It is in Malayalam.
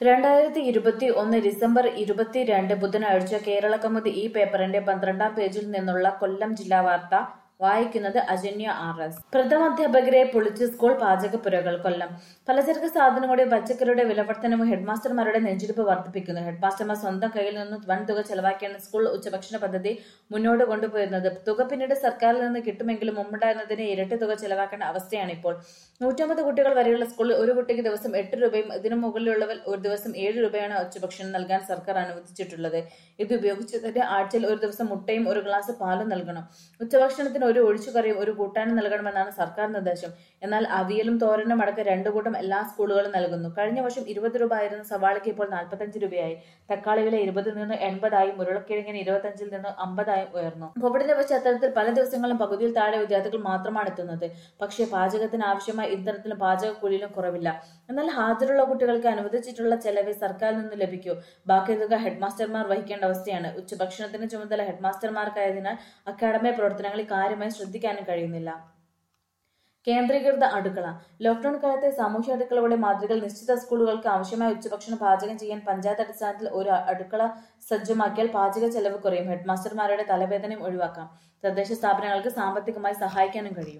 രണ്ടായിരത്തി ഇരുപത്തി ഒന്ന് ഡിസംബർ ഇരുപത്തിരണ്ട് ബുധനാഴ്ച കേരള കൗമുദി ഈ പേപ്പറിന്റെ പന്ത്രണ്ടാം പേജിൽ നിന്നുള്ള കൊല്ലം ജില്ലാ വാർത്ത വായിക്കുന്നത് അജന്യ ആർ എസ് പ്രഥമാധ്യാപകരെ പൊളിച്ച് സ്കൂൾ പാചകപ്പുരകൾ കൊല്ലം പലചരക്ക് സാധനങ്ങളുടെ പച്ചക്കറിയുടെ വിലവർദ്ധനവ് ഹെഡ്മാസ്റ്റർമാരുടെ നെഞ്ചിടിപ്പ് വർദ്ധിപ്പിക്കുന്നു ഹെഡ്മാസ്റ്റർമാർ സ്വന്തം കയ്യിൽ നിന്ന് വൻതുക ചെലവാക്കിയാണ് സ്കൂൾ ഉച്ചഭക്ഷണ പദ്ധതി മുന്നോട്ട് കൊണ്ടുപോയിരുന്നത് തുക പിന്നീട് സർക്കാരിൽ നിന്ന് കിട്ടുമെങ്കിലും മുമ്പുണ്ടായിരുന്നതിന് ഇരട്ടി തുക ചെലവാക്കേണ്ട അവസ്ഥയാണ് ഇപ്പോൾ നൂറ്റമ്പത് കുട്ടികൾ വരെയുള്ള സ്കൂളിൽ ഒരു കുട്ടിക്ക് ദിവസം എട്ട് രൂപയും ഇതിനു മുകളിലുള്ളവർ ഒരു ദിവസം ഏഴ് രൂപയാണ് ഉച്ചഭക്ഷണം നൽകാൻ സർക്കാർ അനുവദിച്ചിട്ടുള്ളത് ഇത് ഉപയോഗിച്ചതിന്റെ ആഴ്ചയിൽ ഒരു ദിവസം മുട്ടയും ഒരു ഗ്ലാസ് പാലും നൽകണം ഉച്ചഭക്ഷണത്തിന് ഒരു ഒഴിച്ചുകറിയും ഒരു കൂട്ടാനും നൽകണമെന്നാണ് സർക്കാർ നിർദ്ദേശം എന്നാൽ അവിയലും തോരനും അടക്കം രണ്ടു കൂട്ടം എല്ലാ സ്കൂളുകളും നൽകുന്നു കഴിഞ്ഞ വർഷം ഇരുപത് രൂപ ആയിരുന്ന സവാളയ്ക്ക് ഇപ്പോൾ നാൽപ്പത്തഞ്ച് രൂപയായി തക്കാളി വില ഇരുപതിൽ നിന്ന് എൺപതായും ഉരുളക്കിഴങ്ങിന് ഇരുപത്തഞ്ചിൽ നിന്ന് അമ്പതായും ഉയർന്നു കോവിഡിന്റെ പശ്ചാത്തലത്തിൽ പല ദിവസങ്ങളും പകുതിയിൽ താഴെ വിദ്യാർത്ഥികൾ മാത്രമാണ് എത്തുന്നത് പക്ഷേ പാചകത്തിന് ആവശ്യമായ ഇന്ധനത്തിലും പാചകക്കൂലിയിലും കുറവില്ല എന്നാൽ ഹാജരുള്ള കുട്ടികൾക്ക് അനുവദിച്ചിട്ടുള്ള ചെലവ് സർക്കാരിൽ നിന്ന് ലഭിക്കൂ ബാക്കി തുക ഹെഡ്മാസ്റ്റർമാർ വഹിക്കേണ്ട അവസ്ഥയാണ് ഉച്ചഭക്ഷണത്തിന് ചുമതല ഹെഡ്മാസ്റ്റർമാർക്കായതിനാൽ അക്കാഡമി പ്രവർത്തനങ്ങളിൽ കാര്യമായി ശ്രദ്ധിക്കാനും കഴിയുന്നില്ല കേന്ദ്രീകൃത അടുക്കള ലോക്ഡൌൺ കാലത്തെ സാമൂഹ്യ അടുക്കളയുടെ മാതൃകകൾ നിശ്ചിത സ്കൂളുകൾക്ക് ആവശ്യമായ ഉച്ചഭക്ഷണം പാചകം ചെയ്യാൻ പഞ്ചായത്ത് അടിസ്ഥാനത്തിൽ ഒരു അടുക്കള സജ്ജമാക്കിയാൽ പാചക ചെലവ് കുറയും ഹെഡ്മാസ്റ്റർമാരുടെ തലവേദനയും ഒഴിവാക്കാം തദ്ദേശ സ്ഥാപനങ്ങൾക്ക് സാമ്പത്തികമായി സഹായിക്കാനും കഴിയും